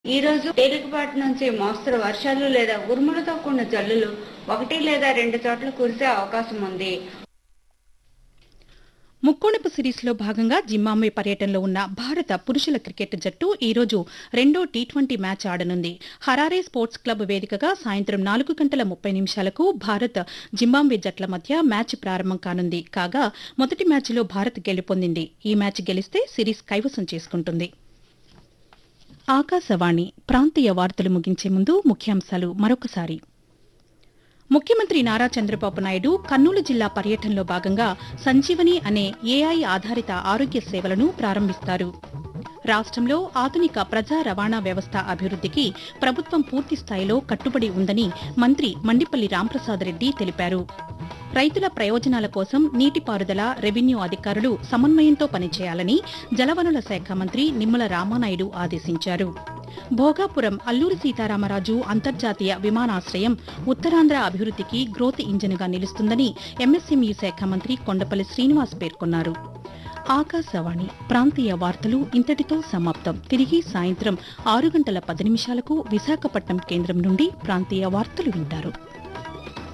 ఈ రోజు తేలికపాటి నుంచి మోస్తరు వర్షాలు లేదా ఉరుములతో కూడిన జల్లులు ఒకటి లేదా రెండు చోట్ల కురిసే అవకాశం ఉంది ముక్కోణపు సిరీస్లో భాగంగా జింబాబ్వే పర్యటనలో ఉన్న భారత పురుషుల క్రికెట్ జట్టు ఈ రోజు రెండో టీ ట్వంటీ మ్యాచ్ ఆడనుంది హరారే స్పోర్ట్స్ క్లబ్ వేదికగా సాయంత్రం నాలుగు గంటల ముప్పై నిమిషాలకు భారత్ జింబాబ్వే జట్ల మధ్య మ్యాచ్ ప్రారంభం కానుంది కాగా మొదటి మ్యాచ్లో భారత్ గెలుపొందింది ఈ మ్యాచ్ గెలిస్తే సిరీస్ కైవసం చేసుకుంటుంది ఆకాశవాణి ప్రాంతీయ వార్తలు ముగించే ముందు ముఖ్యాంశాలు మరొకసారి ముఖ్యమంత్రి నారా చంద్రబాబు నాయుడు కర్నూలు జిల్లా పర్యటనలో భాగంగా సంజీవని అనే ఏఐ ఆధారిత ఆరోగ్య సేవలను ప్రారంభిస్తారు రాష్ట్రంలో ఆధునిక ప్రజా రవాణా వ్యవస్థ అభివృద్ధికి ప్రభుత్వం పూర్తి స్థాయిలో కట్టుబడి ఉందని మంత్రి మండిపల్లి రాంప్రసాద్ రెడ్డి తెలిపారు రైతుల ప్రయోజనాల కోసం నీటిపారుదల రెవెన్యూ అధికారులు సమన్వయంతో పనిచేయాలని జలవనుల శాఖ మంత్రి నిమ్మల రామానాయుడు ఆదేశించారు భోగాపురం అల్లూరి సీతారామరాజు అంతర్జాతీయ విమానాశ్రయం ఉత్తరాంధ్ర అభివృద్ధికి గ్రోత్ ఇంజిన్గా నిలుస్తుందని ఎంఎస్ఎంఈ శాఖ మంత్రి కొండపల్లి శ్రీనివాస్ పేర్కొన్నారు ఆకాశవాణి ప్రాంతీయ వార్తలు ఇంతటితో సమాప్తం తిరిగి సాయంత్రం ఆరు గంటల పది నిమిషాలకు విశాఖపట్నం కేంద్రం నుండి ప్రాంతీయ వార్తలు వింటారు